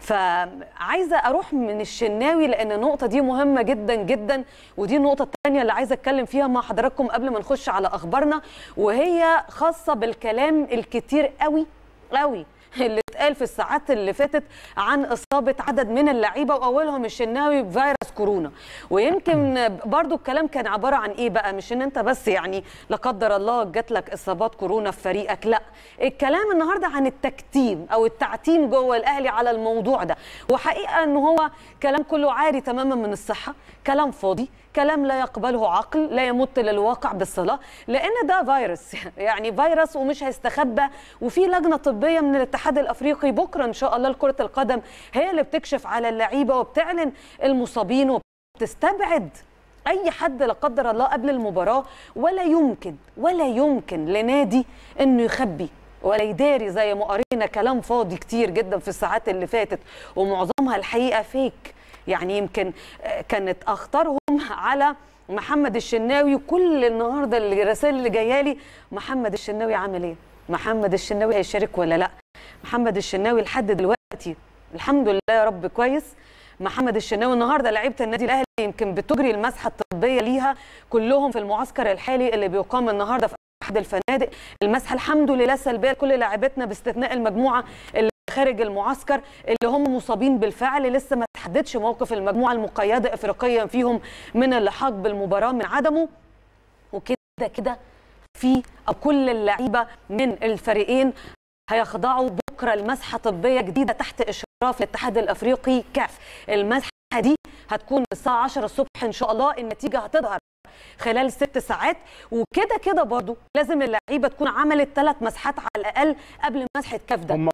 فعايزه اروح من الشناوي لان النقطه دي مهمه جدا جدا ودي النقطه الثانيه اللي عايزه اتكلم فيها مع حضراتكم قبل ما نخش على اخبارنا وهي خاصه بالكلام الكتير قوي قوي اللي اتقال في الساعات اللي فاتت عن اصابه عدد من اللعيبه واولهم الشناوي بفيروس كورونا ويمكن برضو الكلام كان عباره عن ايه بقى مش ان انت بس يعني لا قدر الله جات لك اصابات كورونا في فريقك لا الكلام النهارده عن التكتيم او التعتيم جوه الاهلي على الموضوع ده وحقيقه ان هو كلام كله عاري تماما من الصحه كلام فاضي كلام لا يقبله عقل لا يمت للواقع بالصلاه لان ده فيروس يعني فيروس ومش هيستخبى وفي لجنه طبيه من الاتحاد الافريقي بكره ان شاء الله لكره القدم هي اللي بتكشف على اللعيبه وبتعلن المصابين وبتستبعد اي حد لا قدر الله قبل المباراه ولا يمكن ولا يمكن لنادي انه يخبي ولا يداري زي ما قرينا كلام فاضي كتير جدا في الساعات اللي فاتت ومعظمها الحقيقه فيك يعني يمكن كانت اخطرهم على محمد الشناوي وكل النهارده الرسائل اللي جايه لي محمد الشناوي عامل ايه؟ محمد الشناوي هيشارك ولا لا؟ محمد الشناوي لحد دلوقتي الحمد لله يا رب كويس محمد الشناوي النهارده لعيبه النادي الاهلي يمكن بتجري المسحه الطبيه ليها كلهم في المعسكر الحالي اللي بيقام النهارده في احد الفنادق المسحه الحمد لله سلبيه لكل لاعبتنا باستثناء المجموعه اللي خارج المعسكر اللي هم مصابين بالفعل لسه ما تحددش موقف المجموعه المقيده افريقيا فيهم من اللحاق بالمباراه من عدمه وكده كده في او كل اللعيبه من الفريقين هيخضعوا بكره لمسحه طبيه جديده تحت اشراف الاتحاد الافريقي كاف المسحه دي هتكون الساعه 10 الصبح ان شاء الله النتيجه هتظهر خلال ست ساعات وكده كده برضو لازم اللعيبه تكون عملت ثلاث مسحات على الاقل قبل مسحه كاف ده هم